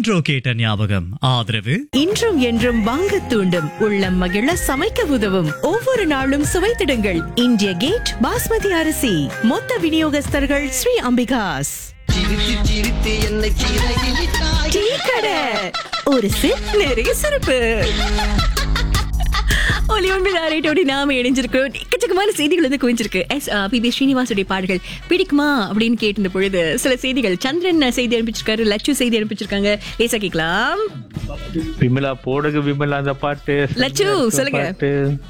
இன்றோ கேட்ட ஞாபகம் ஆதரவு இன்றும் என்றும் வாங்க தூண்டும் உள்ளம் மகிழ சமைக்க உதவும் ஒவ்வொரு நாளும் சுவைத்திடுங்கள் இந்திய கேட் பாஸ்மதி அரிசி மொத்த விநியோகஸ்தர்கள் ஸ்ரீ அம்பிகாஸ் சிரித்து சிரித்து என்னை சிறகிலிட்டாய் டீ கடை ஒரு சிப் நிறைய சிறப்பு ஒலி ஒன்பது ஆரைட்டோடு நாம இணைஞ்சிருக்கிறோம் எக்கச்சக்கமான செய்திகள் வந்து குவிஞ்சிருக்கு எஸ் பி பி ஸ்ரீனிவாசுடைய பாடல்கள் பிடிக்குமா அப்படின்னு கேட்டிருந்த பொழுது சில செய்திகள் சந்திரன் செய்தி அனுப்பிச்சிருக்காரு லட்சு செய்தி அனுப்பிச்சிருக்காங்க லேசா கேட்கலாம் விமலா போடுங்க விமலா அந்த பாட்டு லட்சு, சொல்லுங்க. பாட்டு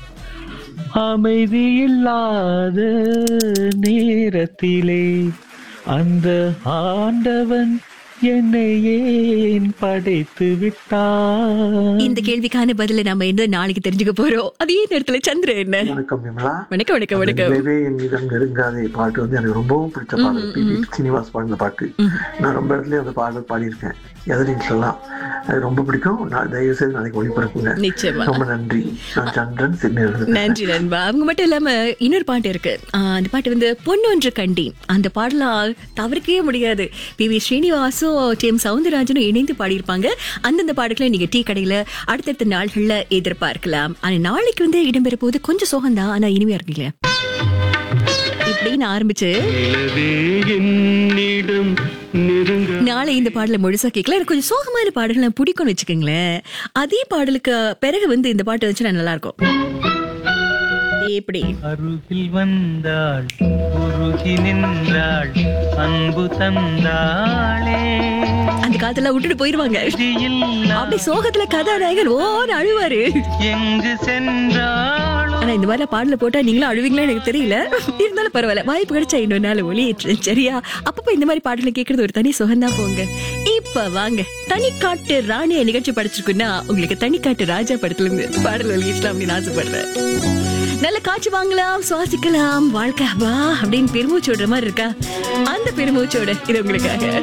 அமைதி இல்லாத நேரத்திலே அந்த ஆண்டவன் என்னை ஏன் படைத்து விட்டான் இந்த கேள்விக்கான பதில நாம என்ன நாளைக்கு தெரிஞ்சுக்க போறோம் அதே நேரத்துல சந்திரன் வணக்கம் விமலா வணக்கம் வணக்கம் வணக்கம் நிலவே என் மீதம் நெருங்காதே பாட்டு வந்து எனக்கு ரொம்பவும் பிடிச்ச பாடல் பி வி சீனிவாஸ் பாடின பாட்டு நான் ரொம்ப இடத்துல அந்த பாடல் பாடியிருக்கேன் எதிரின்னு சொல்லலாம் அது ரொம்ப பிடிக்கும் நான் தயவு செய்து நாளைக்கு ஒளிபரப்புங்க நிச்சயமா ரொம்ப நன்றி நான் சந்திரன் சின்ன நன்றி நண்பா அவங்க மட்டும் இல்லாம இன்னொரு பாட்டு இருக்கு ஆஹ் அந்த பாட்டு வந்து பொன்னொன்று கண்டி அந்த பாடலா தவிர்க்கவே முடியாது பி வி ஸ்ரீனிவாசும் டி எம் சவுந்தரராஜனும் இணைந்து பாடியிருப்பாங்க அந்தந்த பாடல்களை நீங்க டீ கடையில அடுத்தடுத்த நாள்கள்ல எதிர்பார்க்கலாம் ஆனா நாளைக்கு வந்து இடம்பெற போது கொஞ்சம் சோகம்தான் ஆனா இனிமையா இருக்குல்ல இப்படின்னு ஆரம்பிச்சு நிலவே என்னிடம் நெருங்க நாளை இந்த பாடலை முழுசா கேட்கல எனக்கு கொஞ்சம் சோகமான பாடல்கள் பிடிக்கும்னு வச்சுக்கோங்களேன் அதே பாடலுக்கு பிறகு வந்து இந்த பாட்டு வந்துச்சுன்னா நல்லா இருக்கும் எப்படி அருகில் வந்தாள் உருகி நின்றாள் அன்பு தந்தாளே அந்த காலத்துல விட்டுட்டு போயிருவாங்க விதியில்லா அப்படி சோகத்துல கதாநாயகர் ஓன்னு அழுவாரு எங்கு சென்றாளோ ஆனா இந்த மாதிரி பாடல போட்டா நீங்களும் அழுவீங்களா எனக்கு தெரியல இருந்தாலும் பரவாயில்ல வாய்ப்பு கிடைச்சா இன்னொரு நாள் ஒளியேற்றேன் சரியா அப்பப்ப இந்த மாதிரி பாடல கேக்குறது ஒரு தனி சுகம்தான் போங்க இப்ப வாங்க தனிக்காட்டு ராணிய நிகழ்ச்சி படிச்சிருக்குன்னா உங்களுக்கு தனிக்காட்டு ராஜா படத்துல இருந்து பாடல் ஒளியேற்றலாம் அப்படின்னு ஆசைப்படுறேன் நல்ல காட்சி வாங்கலாம் சுவாசிக்கலாம் வாழ்க்கை வா அப்படின்னு பெருமூச்சு விடுற மாதிரி இருக்கா அந்த பெருமூச்சோட இது உங்களுக்காக